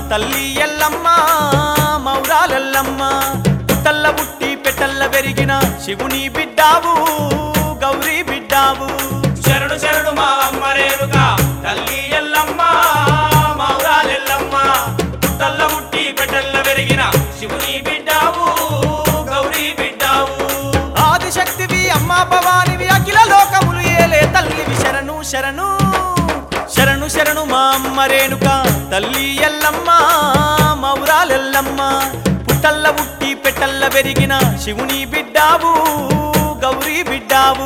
తల్లి ఎల్లమ్మ మౌరాలెల్లమ్మ పుట్టల్ల బుట్టి పెట్టల్ల పెరిగిన శివుని బిడ్డావు గౌరీ బిడ్డావు శరణు శరణు మా అమ్మ రేణుక తల్లి ఎల్లమ్మ మౌరాలెల్లమ్మ తల్ల ముట్టి పెట్టల్ల పెరిగిన శివుని బిడ్డావు గౌరీ బిడ్డావు ఆదిశక్తివి అమ్మ భవానివి అఖిల లోకములు ఏలే తల్లివి శరణు శరణు శరణు శరణు మా అమ్మ రేణుక తల్లి ఎల్లమ్మ మౌరాలెల్లమ్మ పుట్టల్ల బుట్టి పెట్టల్ల పెరిగిన శివుని బిడ్డావు గౌరీ బిడ్డావు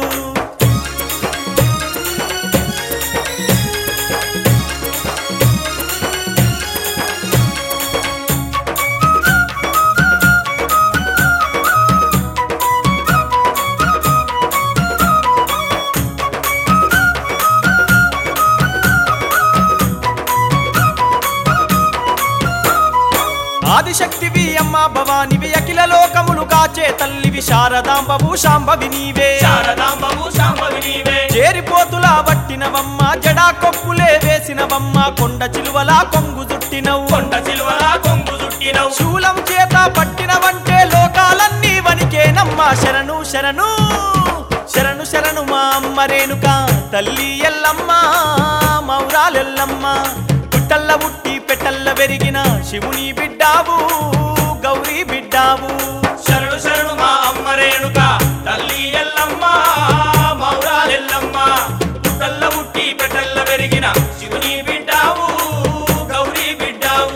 ఆదిశక్తివి అమ్మ భవానివి అఖిల లోకములు కాచే తల్లివి శారదాంబవు శాంభవి నీవే శారదాంబవు శాంభవి నీవే చేరిపోతులా పట్టినవమ్మ జడా కొప్పులే వేసినవమ్మ కొండ చిలువలా కొంగు చుట్టినవు కొండ చిలువల కొంగు చుట్టినవు శూలం చేత పట్టినవంటే లోకాలన్నీ వనికేనమ్మ శరణు శరణు శరణు శరణు మా అమ్మ రేణుక తల్లి ఎల్లమ్మ మౌరాలెల్లమ్మ పుట్టల్ల బుట్టి పెట్టల్ల పెరిగిన శివుని బిడ్డావు గౌరీ బిడ్డావు శరణు శరణు మా అమ్మ రేణుక తల్లి ఎల్లమ్మ మౌరాలెల్లమ్మ తల్ల ముట్టి పెట్టల్ల పెరిగిన శివుని బిడ్డావు గౌరీ బిడ్డావు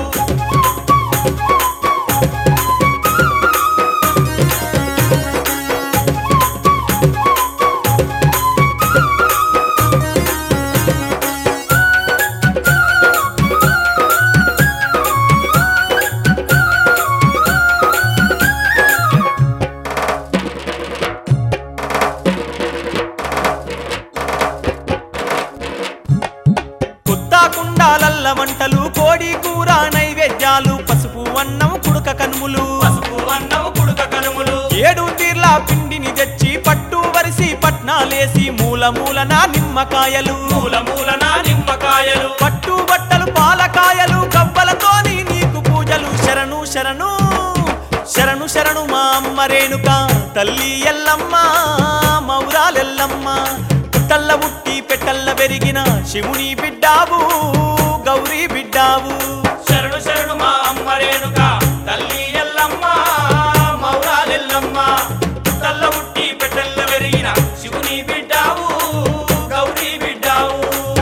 కొత్త కుండాలల్ల మంటలు కోడి కూర నైవేద్యాలు పసుపు అన్నం కుడుక కనుములు పసుపు అన్నము కుడుక కనుములు ఏడు తీర్ల పిండిని తెచ్చి పట్టు వరిసి పట్నాలేసి మూల మూలన నిమ్మకాయలు మూల మూలన నిమ్మకాయలు పట్టు బట్టలు పాలకాయలు కవ్వలతోని నీకు పూజలు శరణు శరణు శరణు శరణు మా అమ్మ రేణుక తల్లి ఎల్లమ్మ మౌరాలెల్లమ్మ పుట్టల్ల బుట్టి పెట్టల్ల పెరిగిన శివుని బిడ్డావు గౌరీ బిడ్డావు శరణు శరణు మా అమ్మ రేణుక తల్లి ఎల్లమ్మ మౌరాలెల్లమ్మ తల్ల ముట్టి పెట్టల్ల పెరిగిన శివుని బిడ్డావు గౌరీ బిడ్డావు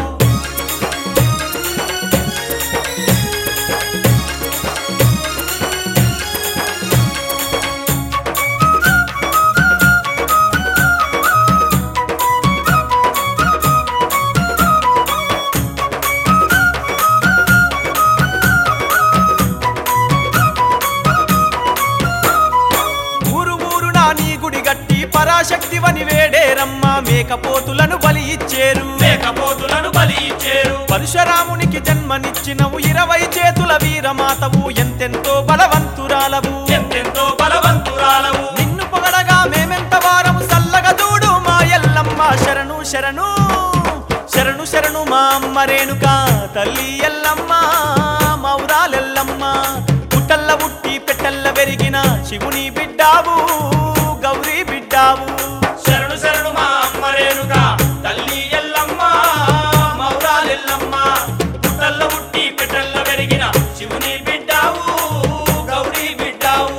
ఊరు ఊరునా నీ గుడి గట్టి పరాశక్తివని వేడేరమ్మ మేకపోతులను బలి ఇచ్చేరు మేకపోతులను బలి ఇచ్చేరు పరశురామునికి జన్మనిచ్చినవు ఇరవై చేతుల వీరమాతవు ఎంతెంతో బలవంతురాలవు ఎంతెంతో బలవంతురాలవు నిన్ను పొగడగా మేమెంత వారము సల్లగా చూడు మా ఎల్లమ్మ శరణు శరణు శరణు శరణు మా అమ్మ రేణుక తల్లి ఎల్లమ్మ మౌరాలెల్లమ్మ పుట్టల్ల బుట్టి పెట్టల్ల పెరిగిన శివుని బిడ్డావు గౌరీ బిడ్డావు శరణు శరణు మా అమ్మ రేణుక తల్లి ఎల్లమ్మ మౌరాలెల్లమ్మ తల్ల ముట్టి పెట్టల్ల పెరిగిన శివుని బిడ్డావు గౌరీ బిడ్డావు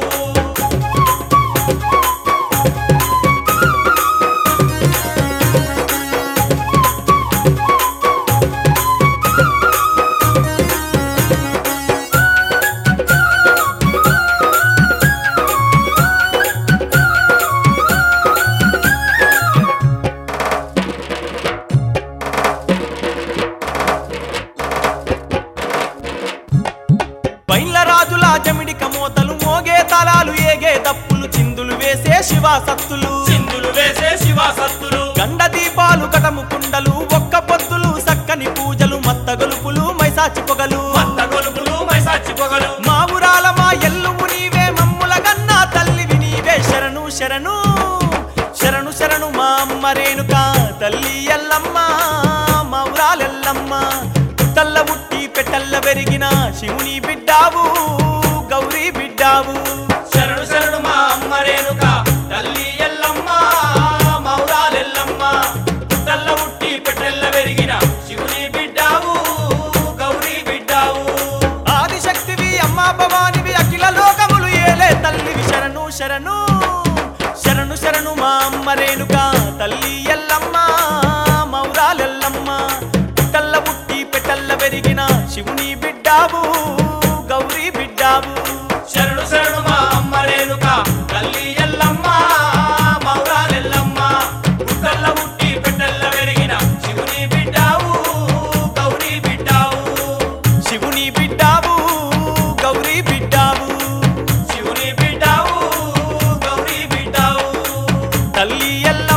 బైన్ల రాజుల జమిడి కమోతలు మోగే తలాలు ఏగే దప్పులు చిందులు వేసే శివాసత్తులు సింధులు వేసే శివాసత్తులు గండ దీపాలు కటము కుండలు ఒక్క పొద్దులు సక్కని పూజలు మత్త గొలుపులు మైసాచి పొగలు మత్త గొలుపులు మైసాచి పొగలు మా ఊరాల మా ఎల్లుము నీవే మమ్ముల గన్నా తల్లివి నీవే శరణు శరణు శరణు శరణు మా అమ్మ రేణుక తల్లి ఎల్లమ్మ మా ఊరాలెల్లమ్మ తల్ల బుట్టి పెట్టల్ల పెరిగిన శివుని బిడ్డావు గౌరీ బిడ్డావు శరణు శరణు మా అమ్మ రేణుక తల్లి ఎల్లమ్మ మౌరాలెల్లమ్మ పుట్టల్ల ఉట్టి పెట్టెల్ల పెరిగిన శివుని బిడ్డావు గౌరీ బిడ్డావు ఆదిశక్తివి అమ్మా భవానివి అఖిల లోకములు ఏలే తల్లివి శరణు శరణు శరణు శరణు మా అమ్మ రేణుక తల్లి ఎల్లమ్మ మౌరాలెల్లమ్మ పుట్టల్ల పుట్టి పెట్టల్ల పెరిగిన శివుని బిడ్డావు గౌరీ బిడ్డావు శరణు శరణు మా అమ్మ రేణుక తల్లి ఎల్లమ్మ మౌరాలెల్లమ్మ పుట్టల్ల ఉట్టి పెట్టెల్ల పెరిగిన శివుని బిడ్డావు గౌరీ బిడ్డావు శివుని బిడ్డావు గౌరీ బిడ్డావు శివుని బిడ్డావు గౌరీ బిడ్డావు తల్లి ఎల్ల